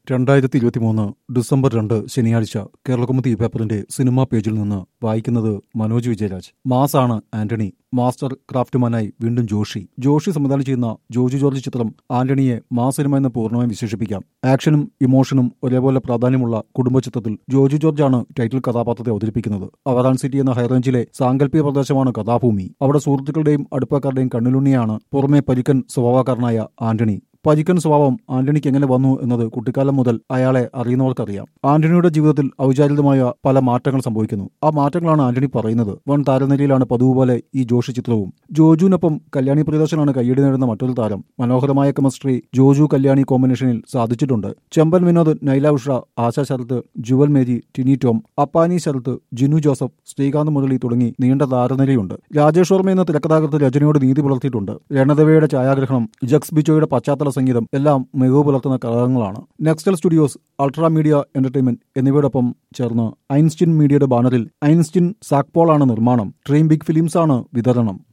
രണ്ടായിരത്തി ഇരുപത്തിമൂന്ന് ഡിസംബർ രണ്ട് ശനിയാഴ്ച കേരളകൗമുദി പേപ്പറിന്റെ സിനിമാ പേജിൽ നിന്ന് വായിക്കുന്നത് മനോജ് വിജയരാജ് മാസാണ് ആന്റണി മാസ്റ്റർ ക്രാഫ്റ്റ്മാനായി വീണ്ടും ജോഷി ജോഷി സംവിധാനം ചെയ്യുന്ന ജോജു ജോർജ് ചിത്രം ആന്റണിയെ മാസ് സിനിമ എന്ന് പൂർണ്ണമായും വിശേഷിപ്പിക്കാം ആക്ഷനും ഇമോഷനും ഒരേപോലെ പ്രാധാന്യമുള്ള കുടുംബ ചിത്രത്തിൽ ജോജു ജോർജാണ് ടൈറ്റിൽ കഥാപാത്രത്തെ അവതരിപ്പിക്കുന്നത് അവറാൻ സിറ്റി എന്ന ഹൈറേഞ്ചിലെ സാങ്കല്പിക പ്രദേശമാണ് കഥാഭൂമി അവിടെ സുഹൃത്തുക്കളുടെയും അടുപ്പക്കാരുടെയും കണ്ണിലുണ്ണിയാണ് പുറമെ പരിക്കൻ സ്വഭാവക്കാരനായ ആന്റണി പരിക്കൻ സ്വഭാവം ആന്റണിക്ക് എങ്ങനെ വന്നു എന്നത് കുട്ടിക്കാലം മുതൽ അയാളെ അറിയുന്നവർക്കറിയാം ആന്റണിയുടെ ജീവിതത്തിൽ ഔചാരിതമായ പല മാറ്റങ്ങൾ സംഭവിക്കുന്നു ആ മാറ്റങ്ങളാണ് ആന്റണി പറയുന്നത് വൻ താരനിരയിലാണ് പതിവ് പോലെ ഈ ജോഷി ചിത്രവും ജോജുവിനൊപ്പം കല്യാണി പ്രിയദർശനാണ് കയ്യടി നേടുന്ന മറ്റൊരു താരം മനോഹരമായ കെമിസ്ട്രി ജോജു കല്യാണി കോമ്പിനേഷനിൽ സാധിച്ചിട്ടുണ്ട് ചെമ്പൻ വിനോദ് നൈല ഉഷ ആശ ശരത്ത് ജുവൽ മേരി ടിനി ടോം അപ്പാനി ശരത്ത് ജിനു ജോസഫ് ശ്രീകാന്ത് മുരളി തുടങ്ങി നീണ്ട താരനിരയുണ്ട് രാജേഷ് വർമ്മ എന്ന തിരക്കഥാകൃത്ത് രജനിയോട് നീതി പുലർത്തിയിട്ടുണ്ട് രണദവയുടെ ഛായാഗ്രഹണം ജക്സ് ബിജോയുടെ പശ്ചാത്തല സംഗീതം എല്ലാം മികവ് പുലർത്തുന്ന ഘടകങ്ങളാണ് Nextel Studios Ultra Media Entertainment എന്നിവയോടൊപ്പം ചേർന്ന് ഐൻസ്റ്റിൻ മീഡിയയുടെ ബാനറിൽ ഐൻസ്റ്റിൻ സാക്പോളാണ് നിർമ്മാണം ഡ്രീം ബിഗ് ഫിലിംസാണ് വിതരണം